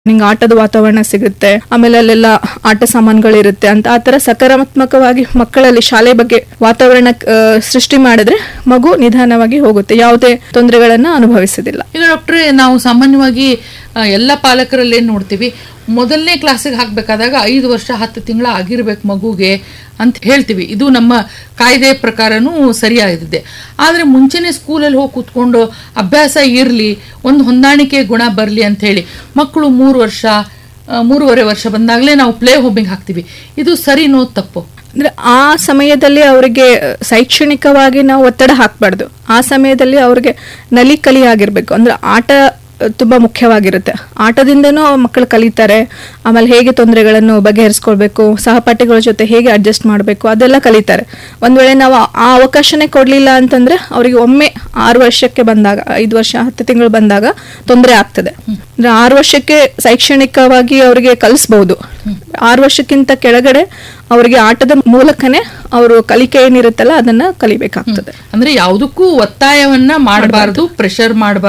ನಿಂಗೆ ಆಟದ ವಾತಾವರಣ ಸಿಗುತ್ತೆ ಆಮೇಲೆ ಅಲ್ಲೆಲ್ಲ ಆಟ ಸಾಮಾನುಗಳಿರುತ್ತೆ ಅಂತ ಆ ಥರ ಸಕಾರಾತ್ಮಕವಾಗಿ ಮಕ್ಕಳಲ್ಲಿ ಶಾಲೆ ಬಗ್ಗೆ ವಾತಾವರಣ ಆ, ಸೃಷ್ಟಿ ಮಾಡಿದ್ರೆ ಮಗು ನಿಧಾನವಾಗಿ ಹೋಗುತ್ತೆ ಯಾವುದೇ ತೊಂದರೆಗಳನ್ನ ಅನುಭವಿಸೋದಿಲ್ಲ ಈಗ ಡಾಕ್ಟ್ರೆ ನಾವು ಸಾಮಾನ್ಯವಾಗಿ ಆ, ಎಲ್ಲ ಪಾಲಕರಲ್ಲಿ ಏನ್ ನೋಡ್ತೀವಿ ಮೊದಲನೇ ಕ್ಲಾಸಿಗೆ ಹಾಕ್ಬೇಕಾದಾಗ ಐದು ವರ್ಷ ಹತ್ತು ತಿಂಗಳ ಆಗಿರ್ಬೇಕು ಮಗುಗೆ ಅಂತ ಹೇಳ್ತೀವಿ ಇದು ನಮ್ಮ ಕಾಯ್ದೆ ಪ್ರಕಾರನೂ ಸರಿಯಾಗಿದೆ ಆದರೆ ಮುಂಚೆನೆ ಸ್ಕೂಲಲ್ಲಿ ಹೋಗಿ ಕೂತ್ಕೊಂಡು ಅಭ್ಯಾಸ ಇರಲಿ ಒಂದು ಹೊಂದಾಣಿಕೆ ಗುಣ ಬರಲಿ ಅಂತ ಹೇಳಿ ಮಕ್ಕಳು ಮೂರು ವರ್ಷ ಆ, ಮೂರುವರೆ ವರ್ಷ ಬಂದಾಗಲೇ ನಾವು ಪ್ಲೇ ಹೋಮಿಂಗ್ ಹಾಕ್ತೀವಿ ಇದು ಸರಿನೋ ತಪ್ಪು ಅಂದ್ರೆ ಆ ಸಮಯದಲ್ಲಿ ಅವರಿಗೆ ಶೈಕ್ಷಣಿಕವಾಗಿ ನಾವು ಒತ್ತಡ ಹಾಕ್ಬಾರ್ದು ಆ ಸಮಯದಲ್ಲಿ ಅವ್ರಿಗೆ ನಲಿ ಕಲಿ ಆಗಿರ್ಬೇಕು ಅಂದ್ರೆ ಆಟ ಅ, ತುಂಬಾ ಮುಖ್ಯವಾಗಿರುತ್ತೆ ಆಟದಿಂದನೂ ಮಕ್ಕಳು ಕಲಿತಾರೆ ಆಮೇಲೆ ಹೇಗೆ ತೊಂದರೆಗಳನ್ನು ಬಗೆಹರಿಸ್ಕೊಳ್ಬೇಕು ಸಹಪಾಠಿಗಳ ಜೊತೆ ಹೇಗೆ ಅಡ್ಜಸ್ಟ್ ಮಾಡಬೇಕು ಅದೆಲ್ಲ ಕಲಿತಾರೆ ಒಂದ್ ವೇಳೆ ನಾವು ಆ ಅವಕಾಶನೇ ಕೊಡ್ಲಿಲ್ಲ ಅಂತಂದ್ರೆ ಅವರಿಗೆ ಒಮ್ಮೆ ಆರು ವರ್ಷಕ್ಕೆ ಬಂದಾಗ ಐದು ವರ್ಷ ಹತ್ತು ತಿಂಗಳು ಬಂದಾಗ ತೊಂದರೆ ಆಗ್ತದೆ ಅಂದ್ರೆ ಆರು ವರ್ಷಕ್ಕೆ ಶೈಕ್ಷಣಿಕವಾಗಿ ಅವರಿಗೆ ಕಲಿಸ್ಬಹುದು ಆರು ವರ್ಷಕ್ಕಿಂತ ಕೆಳಗಡೆ ಅವರಿಗೆ ಆಟದ ಮೂಲಕನೇ ಅವರು ಕಲಿಕೆ ಏನಿರುತ್ತಲ್ಲ ಅದನ್ನ ಕಲಿಬೇಕಾಗ್ತದೆ ಅಂದ್ರೆ ಯಾವುದಕ್ಕೂ ಒತ್ತಾಯವನ್ನ ಮಾಡಬಾರ್ದು ಪ್ರೆಷರ್ ಮಾಡಬಾರ್ದು